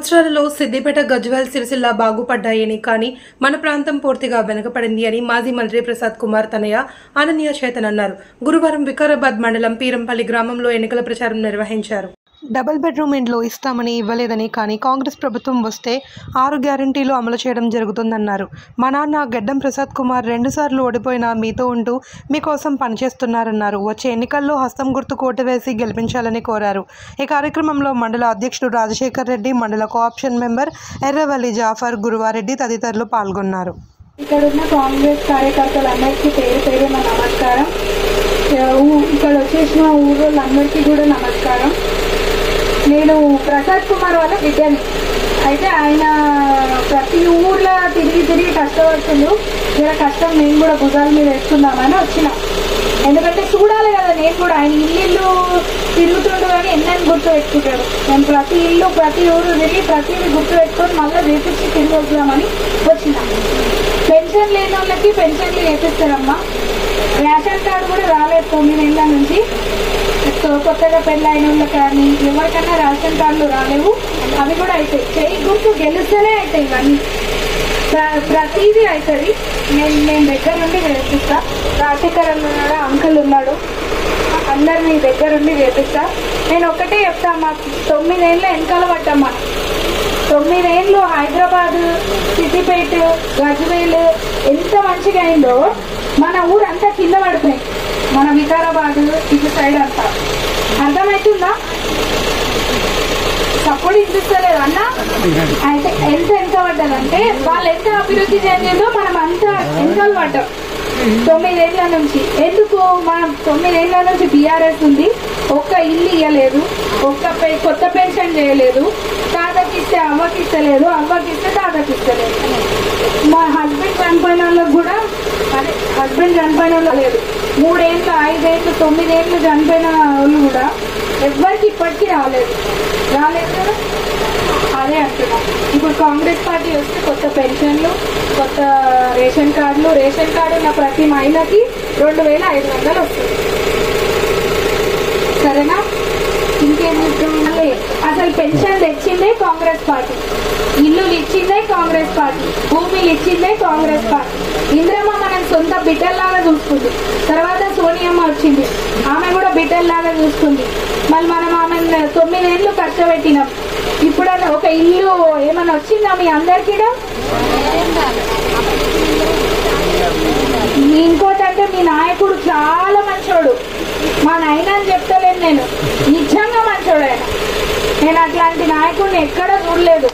సంవత్సరాలలో సిద్దిపేట గజ్వేల్ సిరిసిల్ల బాగుపడ్డాయని కానీ మన ప్రాంతం పూర్తిగా వెనుకపడింది అని మాజీ మంత్రి ప్రసాద్ కుమార్ తనయ అనన్య చేతన్ అన్నారు గురువారం వికారాబాద్ మండలం పీరంపల్లి గ్రామంలో ఎన్నికల ప్రచారం నిర్వహించారు డబుల్ బెడ్రూమ్ ఇండ్లు ఇస్తామని ఇవ్వలేదని కానీ కాంగ్రెస్ ప్రభుత్వం వస్తే ఆరు గ్యారంటీలు అమలు చేయడం జరుగుతుందన్నారు మా నాన్న గడ్డం ప్రసాద్ కుమార్ రెండుసార్లు ఓడిపోయినా మీతో ఉంటూ మీకోసం పనిచేస్తున్నారన్నారు వచ్చే ఎన్నికల్లో హస్తం గుర్తు కోటు వేసి గెలిపించాలని కోరారు ఈ కార్యక్రమంలో మండల అధ్యక్షుడు రాజశేఖర్ రెడ్డి మండల కోఆప్షన్ మెంబర్ ఎర్రవల్లి జాఫర్ గురువారెడ్డి తదితరులు పాల్గొన్నారు ఇక్కడ ఉన్న కాంగ్రెస్ కార్యకర్తలందరికీ పేరు పేరు నా నమస్కారం ఆ, ఊ- ఇక్కడ వచ్చేసిన ఊరోళ్ళందరికీ కూడా నమస్కారం నేను ప్రసాద్ కుమార్ వాళ్ళ బిడ్డని అయితే ఆయన ప్రతి ఊర్లో తిరిగి తిరిగి కష్టపడుతుండు జర కష్టం నేను కూడా భుజాల మీద వేసుకుందామని వచ్చిన ఎందుకంటే చూడాలి కదా నేను కూడా ఆయన ఇల్లు తిరుగుతుండు కానీ ఎన్నని గుర్తు పెట్టుకుంటాడు నేను ప్రతి ఇల్లు ప్రతి ఊరు తిరిగి ప్రతిదీ గుర్తు పెట్టుకొని మళ్ళీ వేపించి తిరిగి వద్దామని వచ్చిన పెన్షన్ లేని వాళ్ళకి పెన్షన్లు వేపిస్తారమ్మా రేషన్ కార్డు కూడా రాలేదు తొమ్మిదేళ్ళ నుంచి సో కొత్తగా పెళ్ళైన వాళ్ళకి కానీ ఎవరికైనా రేషన్ కార్డులు రాలేవు అవి కూడా అవుతాయి చేయి గుర్తు గెలుస్తూనే అవుతాయి ఇవన్నీ ప్ర- ప్రతిదీ అవుతుంది నేను నేను దగ్గర నుండి వేపిస్తా రాజశేఖర్ అన్న ఉన్నాడు అంకుల్ ఉన్నాడు అందరినీ దగ్గరుండి వేపిస్తా నేను ఒకటే చెప్తా మా తొమ్మిదేళ్ళ వెనకాల పట్టమ్మా తొమ్మిదేళ్ళు హైదరాబాద్ సిద్దిపేట గజ్వేల్ ఎంత మంచిగా అయిందో మన ఊరంతా కింద పడిపోయింది మన వికారాబాద్ ఇటు సైడ్ అంతా అర్థమవుతుందా సపోర్ట్ ఇప్పిస్తలేదు అన్న అయితే ఎంత ఎంత పడ్డదంటే వాళ్ళు ఎంత అభివృద్ధి చెందిందో మనం అంతా వెనకాల పడ్డాం తొమ్మిదేళ్ల నుంచి ఎందుకు మనం తొమ్మిదేళ్ల నుంచి బీఆర్ఎస్ ఉంది ఒక్క ఇల్లు ఇవ్వలేదు ఒక్క పె- కొత్త పెన్షన్ చేయలేదు తాతకి ఇస్తే అవ్వకి ఇస్తలేదు అవ్వకి ఇస్తే తాతకి ఇస్తలేదు మా హస్బెండ్ చనిపోయిన వాళ్ళకి కూడా అదే హస్బెండ్ చనిపోయిన వాళ్ళు లేదు మూడేళ్ళు ఐదేళ్ళు తొమ్మిదేళ్ళు చనిపోయిన వాళ్ళు కూడా ఎవ్వరికి ఇప్పటికీ రాలేదు రాలేదు కదా అదే అంటున్నాం ఇప్పుడు కాంగ్రెస్ పార్టీ వస్తే కొత్త పెన్షన్లు కొత్త రేషన్ కార్డులు రేషన్ కార్డు ఉన్న ప్రతి మహిళకి రెండు వేల ఐదు వందలు వస్తుంది సరేనా ఇంకేం మళ్ళీ అసలు పెన్షన్ తెచ్చిందే కాంగ్రెస్ పార్టీ ఇల్లులు ఇచ్చిందే కాంగ్రెస్ పార్టీ భూమిలు ఇచ్చిందే కాంగ్రెస్ పార్టీ ఇంద్రమ్మ మనం సొంత బిడ్డల్లాగా చూసుకుంది తర్వాత సోనియమ్మ వచ్చింది ఆమె కూడా బిడ్డల్లాగా చూసుకుంది మళ్ళీ మనం ఆమె తొమ్మిదేళ్ళు కష్టపెట్టినాం ఇప్పుడు ఒక ఇల్లు ఏమైనా వచ్చిందా మీ అందరికీ ఇంకోటంటే మీ నాయకుడు చాలా మంచోడు మా నాయన అని చెప్తలేను నేను నిజంగా మంచోడు ఆయన నేను అట్లాంటి నాయకుడిని ఎక్కడా చూడలేదు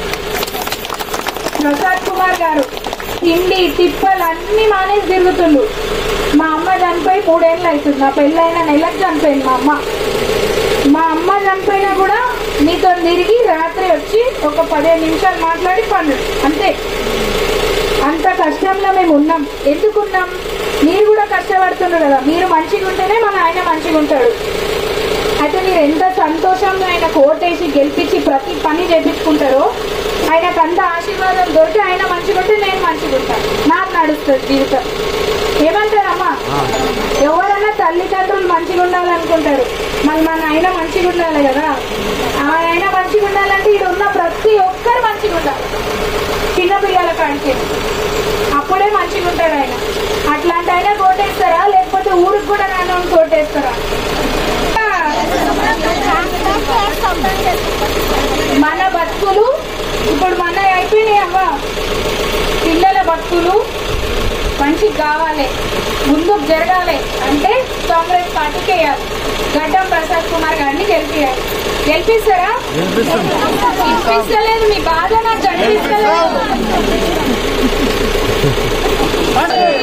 ప్రసాద్ కుమార్ గారు తిండి తిప్పలు అన్ని మానేసి తిరుగుతుండు మా అమ్మ చనిపోయి మూడేళ్ళు అవుతుంది నా పెళ్ళైన నెలకు చనిపోయింది మా అమ్మ మా అమ్మ చనిపోయినా కూడా మీతో తిరిగి రాత్రి వచ్చి ఒక పదిహేను నిమిషాలు మాట్లాడి పండు అంతే అంత కష్టంలో మేము ఉన్నాం ఎందుకున్నాం మీరు కూడా కష్టపడుతున్నారు కదా మీరు మంచిగా ఉంటేనే మన ఆయన మంచిగా ఉంటాడు అయితే మీరు ఎంత సంతోషంగా ఆయన కోటేసి గెలిపించి ప్రతి పని చేపించుకుంటారో ఆయనకు అంత ఆశీర్వాదం దొరికి ఆయన మంచిగా ఉంటే నేను మంచిగా ఉంటాను నాకు నడుస్తుంది జీవితం ఏమంటారమ్మా ఎవరన్నా తల్లిదండ్రులు మంచిగా ఉండాలనుకుంటారు మరి మన ఆయన మంచిగా ఉండాలి కదా ఆ ఆయన మంచిగా ఉండాలంటే ఇక్కడ ఉన్న ప్రతి ఒక్కరు మంచిగా ఉండాలి చిన్న పిల్లల కాడికి అప్పుడే మంచిగా ఉంటాడు ఆయన అట్లాంటి ఆయన కోటేస్తారా లేకపోతే ఊరికి కూడా నన్ను కోటేస్తారా మన బతుకులు ఇప్పుడు మన అయిపోయినాయి అవ్వ పిల్లల బతుకులు మంచిగా కావాలి ముందుకు జరగాలి అంటే కాంగ్రెస్ పార్టీకి వేయాలి గడ్డం ప్రసాద్ కుమార్ గారిని గెలిపియాలి గెలిపిస్తారా ఇప్పిస్తలేదు మీ బాధ నాకు కనిపిస్తలేదు